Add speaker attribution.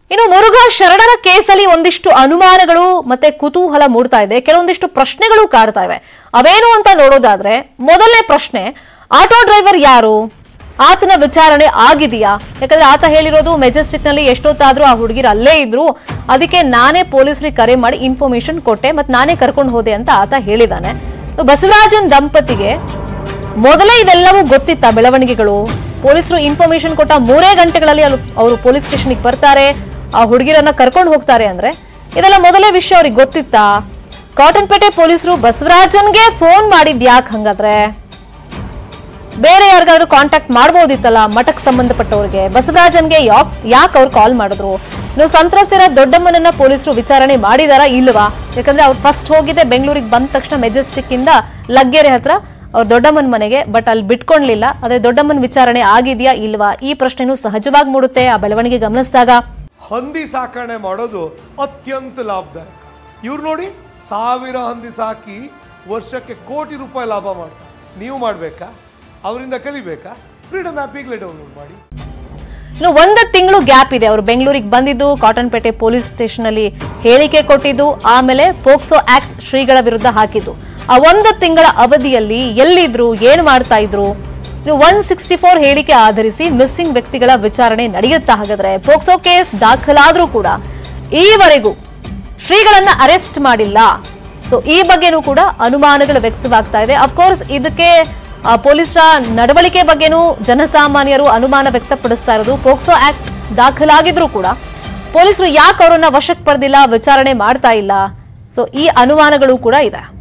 Speaker 1: ಇನ್ನು ಮುರುಘಾ ಶರಣರ ಕೇಸಲ್ಲಿ ಒಂದಿಷ್ಟು ಅನುಮಾನಗಳು ಮತ್ತೆ ಕುತೂಹಲ ಮೂಡ್ತಾ ಇದೆ ಕೆಲವೊಂದಿಷ್ಟು ಪ್ರಶ್ನೆಗಳು ಕಾಡ್ತಾ ಇವೆ ಅವೇನು ಅಂತ ನೋಡೋದಾದ್ರೆ ಮೊದಲನೇ ಪ್ರಶ್ನೆ ಆಟೋ ಡ್ರೈವರ್ ಯಾರು ಆತನ ವಿಚಾರಣೆ ಆಗಿದೆಯಾ ಯಾಕಂದ್ರೆ ಆತ ಹೇಳಿರೋದು ಮೆಜೆಸ್ಟಿಕ್ ನಲ್ಲಿ ಎಷ್ಟೊತ್ತಾದ್ರೂ ಆ ಹುಡುಗಿರು ಅಲ್ಲೇ ಇದ್ರು ಅದಕ್ಕೆ ನಾನೇ ಪೊಲೀಸರಿಗೆ ಕರೆ ಮಾಡಿ ಇನ್ಫಾರ್ಮೇಶನ್ ಕೊಟ್ಟೆ ಮತ್ತೆ ನಾನೇ ಕರ್ಕೊಂಡು ಹೋದೆ ಅಂತ ಆತ ಹೇಳಿದಾನೆ ಬಸವರಾಜನ್ ದಂಪತಿಗೆ ಮೊದಲೇ ಇದೆಲ್ಲವೂ ಗೊತ್ತಿತ್ತ ಬೆಳವಣಿಗೆಗಳು ಪೊಲೀಸರು ಇನ್ಫಾರ್ಮೇಶನ್ ಕೊಟ್ಟ ಮೂರೇ ಗಂಟೆಗಳಲ್ಲಿ ಅಲ್ಲಿ ಅವರು ಪೊಲೀಸ್ ಸ್ಟೇಷನ್ಗೆ ಬರ್ತಾರೆ ಆ ಹುಡುಗಿರನ್ನ ಕರ್ಕೊಂಡು ಹೋಗ್ತಾರೆ ಅಂದ್ರೆ ಇದೆಲ್ಲ ಮೊದಲೇ ವಿಷಯ ಅವ್ರಿಗೆ ಗೊತ್ತಿತ್ತಾ ಕಾಟನ್ಪೇಟೆ ಪೊಲೀಸರು ಬಸವರಾಜನ್ಗೆ ಫೋನ್ ಮಾಡಿದ್ ಯಾಕೆ ಹಂಗಾದ್ರೆ ಬೇರೆ ಯಾರಿಗಾದ್ರೂ ಕಾಂಟ್ಯಾಕ್ಟ್ ಮಾಡ್ಬೋದಿತ್ತಲ್ಲ ಮಠಕ್ಕೆ ಸಂಬಂಧಪಟ್ಟವ್ರಿಗೆ ಬಸವರಾಜನ್ಗೆ ಯಾಕ್ ಯಾಕೆ ಅವ್ರು ಕಾಲ್ ಮಾಡಿದ್ರು ಇನ್ನು ಸಂತ್ರಸ್ತರ ದೊಡ್ಡಮ್ಮನನ್ನ ಪೊಲೀಸರು ವಿಚಾರಣೆ ಮಾಡಿದಾರಾ ಇಲ್ವಾ ಯಾಕಂದ್ರೆ ಅವ್ರು ಫಸ್ಟ್ ಹೋಗಿದ್ದೆ ಬೆಂಗಳೂರಿಗೆ ಬಂದ ತಕ್ಷಣ ಮೆಜೆಸ್ಟಿಕ್ ಇಂದ ಲಗ್ಗೆರೆ ಹತ್ರ ಅವ್ರ ದೊಡ್ಡಮ್ಮನ ಮನೆಗೆ ಬಟ್ ಅಲ್ಲಿ ಬಿಟ್ಕೊಂಡ್ಲಿಲ್ಲ ಆದ್ರೆ ದೊಡ್ಡಮ್ಮನ ವಿಚಾರಣೆ ಆಗಿದ್ಯಾ ಇಲ್ವಾ ಈ ಪ್ರಶ್ನೆನೂ ಸಹಜವಾಗಿ ಮೂಡುತ್ತೆ ಆ ಬೆಳವಣಿಗೆ ಗಮನಿಸಿದಾಗ
Speaker 2: ಹಂದಿ ಸಾಕಣೆ ಮಾಡೋದು ಅತ್ಯಂತ ಲಾಭದಾಯಕ ಇವ್ರು ನೋಡಿ ಸಾವಿರ ಹಂದಿ ಸಾಕಿ ವರ್ಷಕ್ಕೆ ಕೋಟಿ ರೂಪಾಯಿ ಲಾಭ ಮಾಡ್ತಾರೆ ನೀವು ಮಾಡಬೇಕಾ ಅವರಿಂದ ಕಲಿಬೇಕಾ ಫ್ರೀಡಮ್ ಆ್ಯಪ್ ಈಗಲೇ ಡೌನ್ಲೋಡ್ ಮಾಡಿ
Speaker 1: ಇನ್ನು ಒಂದು ತಿಂಗಳು ಗ್ಯಾಪ್ ಇದೆ ಅವರು ಬೆಂಗಳೂರಿಗೆ ಬಂದಿದ್ದು ಕಾಟನ್ಪೇಟೆ ಪೊಲೀಸ್ ಸ್ಟೇಷನ್ ಅಲ್ಲಿ ಹೇಳಿಕೆ ಕೊಟ್ಟಿದ್ದು ಆಮೇಲೆ ಪೋಕ್ಸೋ ಆಕ್ಟ್ ಶ್ರೀಗಳ ವಿರುದ್ಧ ಹಾಕಿದ್ದು ಆ ಒಂದು ತಿಂಗಳ ಅವಧಿಯಲ್ಲಿ ಎಲ್ಲಿದ್ರು ಏನ್ ಮಾಡ್ತಾ ಇದ್ರು ಇನ್ನು ಒನ್ ಸಿಕ್ಸ್ಟಿ ಫೋರ್ ಹೇಳಿಕೆ ಆಧರಿಸಿ ಮಿಸ್ಸಿಂಗ್ ವ್ಯಕ್ತಿಗಳ ವಿಚಾರಣೆ ನಡೆಯುತ್ತಾ ಹಾಗಾದ್ರೆ ಪೋಕ್ಸೋ ಕೇಸ್ ದಾಖಲಾದ್ರೂ ಕೂಡ ಈವರೆಗೂ ಶ್ರೀಗಳನ್ನ ಅರೆಸ್ಟ್ ಮಾಡಿಲ್ಲ ಸೊ ಈ ಬಗ್ಗೆನೂ ಕೂಡ ಅನುಮಾನಗಳು ವ್ಯಕ್ತವಾಗ್ತಾ ಇದೆ ಅಫ್ಕೋರ್ಸ್ ಇದಕ್ಕೆ ಆ, ಪೊಲೀಸರ ನಡವಳಿಕೆ ಬಗ್ಗೆನೂ ಜನಸಾಮಾನ್ಯರು ಅನುಮಾನ ವ್ಯಕ್ತಪಡಿಸ್ತಾ ಇರೋದು ಪೋಕ್ಸೋ ಆಕ್ಟ್ ದಾಖಲಾಗಿದ್ರೂ ಕೂಡ ಪೊಲೀಸರು ಯಾಕೆ ಅವರನ್ನ ವಶಕ್ಕೆ ಪಡೆದಿಲ್ಲ ವಿಚಾರಣೆ ಮಾಡ್ತಾ ಇಲ್ಲ ಸೊ ಈ ಅನುಮಾನಗಳು ಕೂಡ ಇದೆ